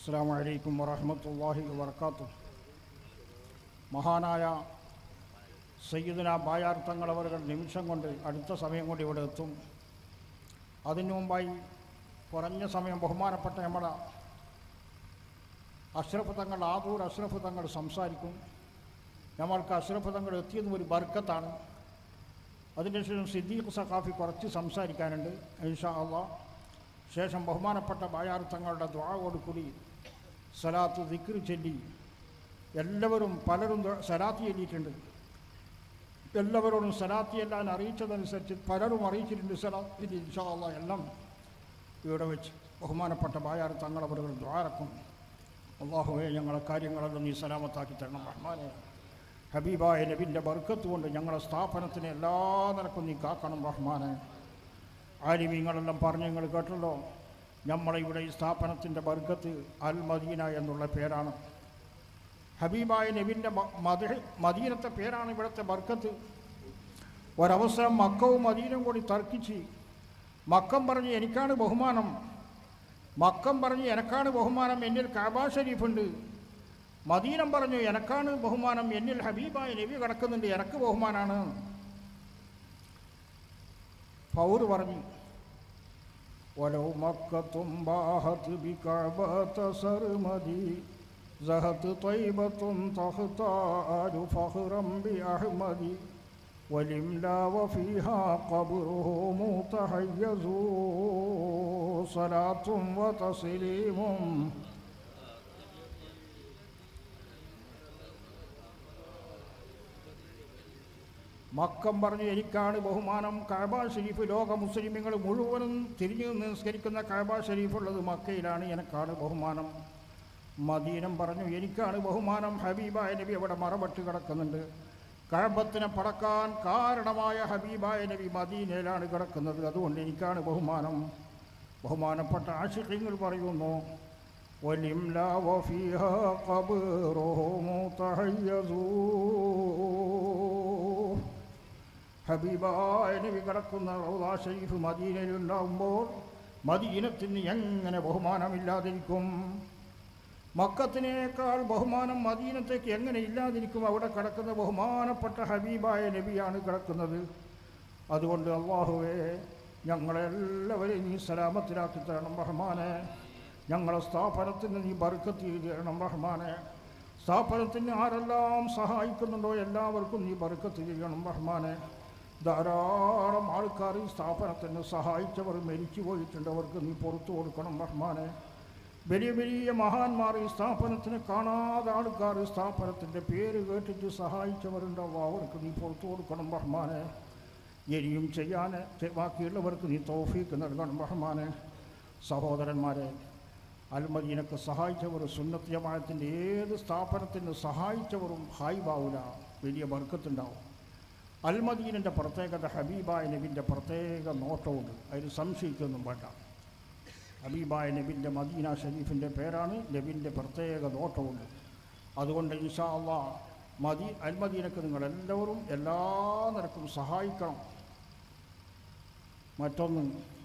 അസ്സാം വലൈക്കും വറഹമത്തല്ലാഹി വർക്കാത്തു മഹാനായ സയ്യിദുന ബായാർ തങ്ങളവർ നിമിഷം കൊണ്ട് അടുത്ത സമയം കൊണ്ട് ഇവിടെ എത്തും അതിനു മുമ്പായി കുറഞ്ഞ സമയം ബഹുമാനപ്പെട്ട നമ്മുടെ അഷ്റഫ് തങ്ങൾ ആദൂർ അഷ്റഫ് തങ്ങൾ സംസാരിക്കും നമ്മൾക്ക് അഷ്റഫ് തങ്ങൾ എത്തിയതും ഒരു ബർക്കത്താണ് അതിന് ശേഷം സിദ്ദീഖ് സഖാഫി കുറച്ച് സംസാരിക്കാനുണ്ട് ഇൻഷാ അള്ളാ ശേഷം ബഹുമാനപ്പെട്ട ബായാർ തങ്ങളുടെ ദ്വാവോട് കൂടി സലാത്ത് ദിക്ർ ചൊല്ലി എല്ലാവരും പലരും ദുആ- സലാത്ത് ചൊല്ലിയിട്ടുണ്ട് എല്ലാവരോടും സലാത്ത് ചെല്ലാൻ അറിയിച്ചതനുസരിച്ച് പലരും അറിയിച്ചിട്ടുണ്ട് സലാത്ത് ഇൻഷാ അള്ളാ എല്ലാം ഇവിടെ വെച്ച് ബഹുമാനപ്പെട്ട ബായാർ തങ്ങളവർ ദ്വാരക്കും അള്ളാഹുവെ ഞങ്ങളെ കാര്യങ്ങളെല്ലാം നീ സലാമത്താക്കി തരണം റഹ്മാനെ ഹബീബായ നബിൻ്റെ ബർക്കത്ത് കൊണ്ട് ഞങ്ങളെ സ്ഥാപനത്തിന് എല്ലാ നിലക്കും നീ കാക്കണം റഹ്മാനെ ആലിമീങ്ങളെല്ലാം പറഞ്ഞ് നിങ്ങൾ കേട്ടല്ലോ നമ്മളെ ഇവിടെ ഈ സ്ഥാപനത്തിൻ്റെ ബർക്കത്ത് അൽ മദീന എന്നുള്ള പേരാണ് ഹബീബായ നബിൻ്റെ മദ മദീനത്തെ പേരാണ് ഇവിടുത്തെ ബർക്കത്ത് ഒരവസരം മക്കവും മദീനവും കൂടി തർക്കിച്ച് മക്കം പറഞ്ഞ് എനിക്കാണ് ബഹുമാനം മക്കം പറഞ്ഞ് എനക്കാണ് ബഹുമാനം എന്നിൽ കാബാ ഷരീഫുണ്ട് മദീനം പറഞ്ഞു എനക്കാണ് ബഹുമാനം എന്നിൽ ഹബീബായ നബി കിടക്കുന്നുണ്ട് എനക്ക് ബഹുമാനാണ് ഫൗറ് പറഞ്ഞു ولو مكة باهت بكعبة سرمدي زهت طيبة تختار فخرا بأحمد ولملا وفيها قبره متحيز صلاة وتسليم മക്കം പറഞ്ഞ് എനിക്കാണ് ബഹുമാനം കഅബ ഷരീഫ് ലോക മുസ്ലിമുകൾ മുഴുവനും തിരിഞ്ഞു നിസ്കരിക്കുന്ന കഅബ ഷരീഫുള്ളത് മക്കയിലാണ് എനിക്കാണ് ബഹുമാനം മദീനം പറഞ്ഞു എനിക്കാണ് ബഹുമാനം ഹബീബായ നബി അവിടെ മറപട്ട് കിടക്കുന്നുണ്ട് കഴബത്തിനെ പടക്കാൻ കാരണമായ ഹബീബായ നബി മദീനയിലാണ് കിടക്കുന്നത് അതുകൊണ്ട് എനിക്കാണ് ബഹുമാനം ബഹുമാനപ്പെട്ട ആശിഖ്യങ്ങൾ പറയുന്നു وَلِمْلَا وَفِيهَا قَبْرُهُ مُتَحَيَّزُ ഹബീബായ നബി കിടക്കുന്ന റൗദാ ഷരീഫ് മദീനയിലുണ്ടാകുമ്പോൾ മദീനത്തിന് എങ്ങനെ ബഹുമാനമില്ലാതിരിക്കും മക്കത്തിനേക്കാൾ ബഹുമാനം മദീനത്തേക്ക് എങ്ങനെ ഇല്ലാതിരിക്കും അവിടെ കിടക്കുന്ന ബഹുമാനപ്പെട്ട ഹബീബായ നബിയാണ് കിടക്കുന്നത് അതുകൊണ്ട് അള്ളാഹുവേ ഞങ്ങളെല്ലാവരെയും നീ സലാമത്തിലാക്കി തരണം റഹ്മാനെ ഞങ്ങളെ സ്ഥാപനത്തിന് നീ ബർക്കത്ത് ചെയ്ത് തരണം റഹ്മാനെ സ്ഥാപനത്തിന് ആരെല്ലാം സഹായിക്കുന്നുണ്ടോ എല്ലാവർക്കും നീ ബർക്കത്ത് ചെയ്യണം റഹ്മാനെ ധാരാളം ആൾക്കാർ ഈ സ്ഥാപനത്തിന് സഹായിച്ചവർ മരിച്ചു പോയിട്ടുണ്ട് അവർക്ക് നീ പുറത്തു കൊടുക്കണം റഹ്മാനെ വലിയ വലിയ മഹാന്മാർ ഈ സ്ഥാപനത്തിന് കാണാതെ ആൾക്കാർ ഈ സ്ഥാപനത്തിൻ്റെ പേര് കേട്ടിട്ട് സഹായിച്ചവരുണ്ടാവും അവർക്ക് നീ പുറത്തു കൊടുക്കണം റഹ്മാനെ ഇനിയും ചെയ്യാൻ ചെ- ബാക്കിയുള്ളവർക്ക് നീ തോഫീക്ക് നൽകണം റഹ്മാനെ സഹോദരന്മാരെ അൽമദീനക്ക് സഹായിച്ചവർ സുന്നത്ത് ജമാഅത്തിൻ്റെ ഏത് സ്ഥാപനത്തിന് സഹായിച്ചവരും ഹായിബാവൂല വലിയ ബർക്കത്തുണ്ടാവും അൽമദീനൻ്റെ പ്രത്യേകത ഹബീബായ നബിൻ്റെ പ്രത്യേക നോട്ടമുണ്ട് അതിൽ സംശയിക്കൊന്നും വേണ്ട ഹബീബായ നബിൻ്റെ മദീന ഷരീഫിൻ്റെ പേരാണ് നബിൻ്റെ പ്രത്യേക നോട്ടമുണ്ട് അതുകൊണ്ട് ഇൻഷാ അള്ളാ മദീ അൽമദീനക്ക് നിങ്ങളെല്ലാവരും എല്ലാ നിരക്കും സഹായിക്കണം മറ്റൊന്ന്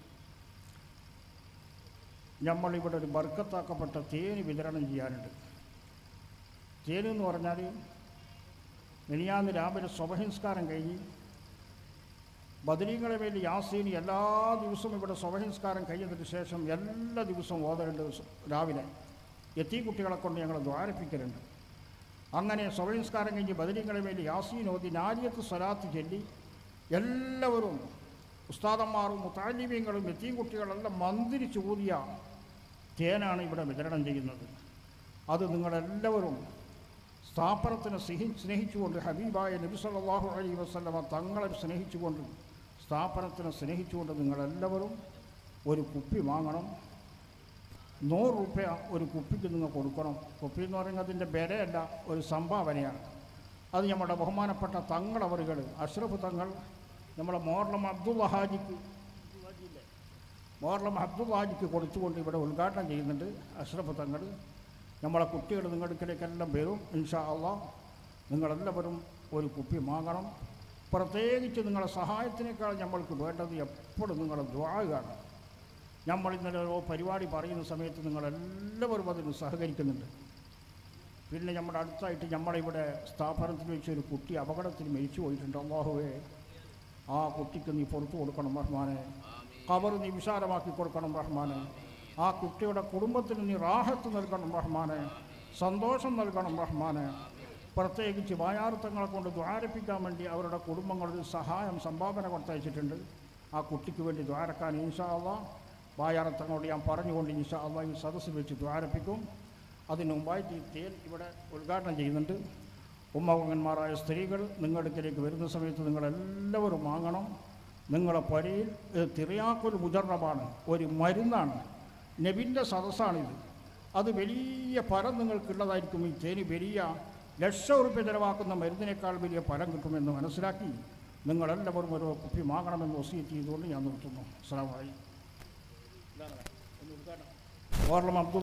നമ്മളിവിടെ ഒരു ബർക്കത്താക്കപ്പെട്ട തേന് വിതരണം ചെയ്യാനുണ്ട് തേന് എന്ന് പറഞ്ഞാൽ മിനിയാന്ന് രാവിലെ സ്വഭഹിംസ്കാരം കഴിഞ്ഞ് ബദരീങ്ങളെ വേണ്ടി യാസീന് എല്ലാ ദിവസവും ഇവിടെ സ്വഭഹിംസ്കാരം കഴിഞ്ഞതിന് ശേഷം എല്ലാ ദിവസവും ഓതലുണ്ട് സ് രാവിലെ എത്തി കുട്ടികളെ കൊണ്ട് ഞങ്ങൾ ദ്വാരപ്പിക്കലുണ്ട് അങ്ങനെ സ്വഭഹിംസ്കാരം കഴിഞ്ഞ് ബദരീങ്ങളെ വേണ്ടി യാസീൻ ഓതി നാരിയത്ത് സ്വലാത്ത് ചൊല്ലി എല്ലാവരും ഉസ്താദന്മാരും മുത്താലിമീങ്ങളും എത്തിയും കുട്ടികളെല്ലാം മന്ദിരിച്ച് ഊതിയ തേനാണ് ഇവിടെ വിതരണം ചെയ്യുന്നത് അത് നിങ്ങളെല്ലാവരും സ്ഥാപനത്തിനെ സ്നേഹി സ്നേഹിച്ചുകൊണ്ട് ഹബീബായ നബി സല്ലല്ലാഹു അലൈഹി വസല്ലമ തങ്ങളെ സ്നേഹിച്ചുകൊണ്ട് സ്ഥാപനത്തിനെ സ്നേഹിച്ചുകൊണ്ട് നിങ്ങളെല്ലാവരും ഒരു കുപ്പി വാങ്ങണം നൂറ് രൂപ ഒരു കുപ്പിക്ക് നിങ്ങൾ കൊടുക്കണം കുപ്പി എന്ന് പറയുന്നത് അതിൻ്റെ വിലയല്ല ഒരു സംഭാവനയാണ് അത് നമ്മുടെ ബഹുമാനപ്പെട്ട തങ്ങളവറുകൾ അഷ്റഫ് തങ്ങൾ നമ്മളെ മോർലം അബ്ദുൽ ഹാജിക്ക് മോർലം അബ്ദുൽ ഹാജിക്ക് കൊടുത്തുകൊണ്ട് ഇവിടെ ഉദ്ഘാടനം ചെയ്യുന്നുണ്ട് അഷ്റഫ് തങ്ങൾ നമ്മളെ കുട്ടികൾ നിങ്ങളുടെക്കിടയ്ക്കെല്ലാം വരും ഇൻഷാ അള്ളാ നിങ്ങളെല്ലാവരും ഒരു കുപ്പി വാങ്ങണം പ്രത്യേകിച്ച് നിങ്ങളുടെ സഹായത്തിനേക്കാൾ നമ്മൾക്ക് വേണ്ടത് എപ്പോഴും നിങ്ങളുടെ ദ്വാഗാണ് നമ്മൾ ഇന്നലെ ഓരോ പരിപാടി പറയുന്ന സമയത്ത് നിങ്ങളെല്ലാവരും അതിന് സഹകരിക്കുന്നുണ്ട് പിന്നെ നമ്മുടെ അടുത്തായിട്ട് നമ്മളിവിടെ സ്ഥാപനത്തിൽ വെച്ച് ഒരു കുട്ടി അപകടത്തിൽ മരിച്ചു പോയിട്ടുണ്ട് അള്ളാഹുവേ ആ കുട്ടിക്ക് നീ പുറത്തു കൊടുക്കണം റഹ്മാനെ കബർ നീ വിശാലമാക്കി കൊടുക്കണം റഹ്മാനെ ആ കുട്ടിയുടെ കുടുംബത്തിന് നീ റാഹത്ത് നൽകണം റഹ്മാനെ സന്തോഷം നൽകണം റഹ്മാനെ പ്രത്യേകിച്ച് വായാർത്ഥങ്ങളെ കൊണ്ട് ദ്വാരപ്പിക്കാൻ വേണ്ടി അവരുടെ കുടുംബങ്ങളിൽ സഹായം സംഭാവന കൊടുത്തയച്ചിട്ടുണ്ട് ആ കുട്ടിക്ക് വേണ്ടി ദ്വാരക്കാൻ ഇൻഷാ അള്ളാ വായാർത്ഥങ്ങളോട് ഞാൻ പറഞ്ഞുകൊണ്ട് ഇൻഷാ അള്ളാ ഈ സദസ്സിൽ വെച്ച് ദ്വാരപ്പിക്കും അതിന് മുമ്പായിട്ട് ഈ തേൻ ഇവിടെ ഉദ്ഘാടനം ചെയ്യുന്നുണ്ട് ഉമ്മകന്മാരായ സ്ത്രീകൾ നിങ്ങളുടെ അടുക്കലേക്ക് വരുന്ന സമയത്ത് നിങ്ങളെല്ലാവരും വാങ്ങണം നിങ്ങളെ പരയിൽ തിറിയാക്കൊരു മുജറബാണ് ഒരു മരുന്നാണ് നബിൻ്റെ സദസ്സാണിത് അത് വലിയ ഫലം നിങ്ങൾക്കുള്ളതായിരിക്കും ഈ തേന് വലിയ ലക്ഷം ഉറുപ്പ്യ ചിലവാക്കുന്ന മരുന്നിനേക്കാൾ വലിയ ഫലം കിട്ടുമെന്ന് മനസ്സിലാക്കി നിങ്ങളെല്ലാവരും ഓരോ കുപ്പി വാങ്ങണമെന്ന് വസീത്ത് ചെയ്തുകൊണ്ട് ഞാൻ നിർത്തുന്നു അസ്സലാമു അലൈക്കും ഓർലം അബ്ദുൾ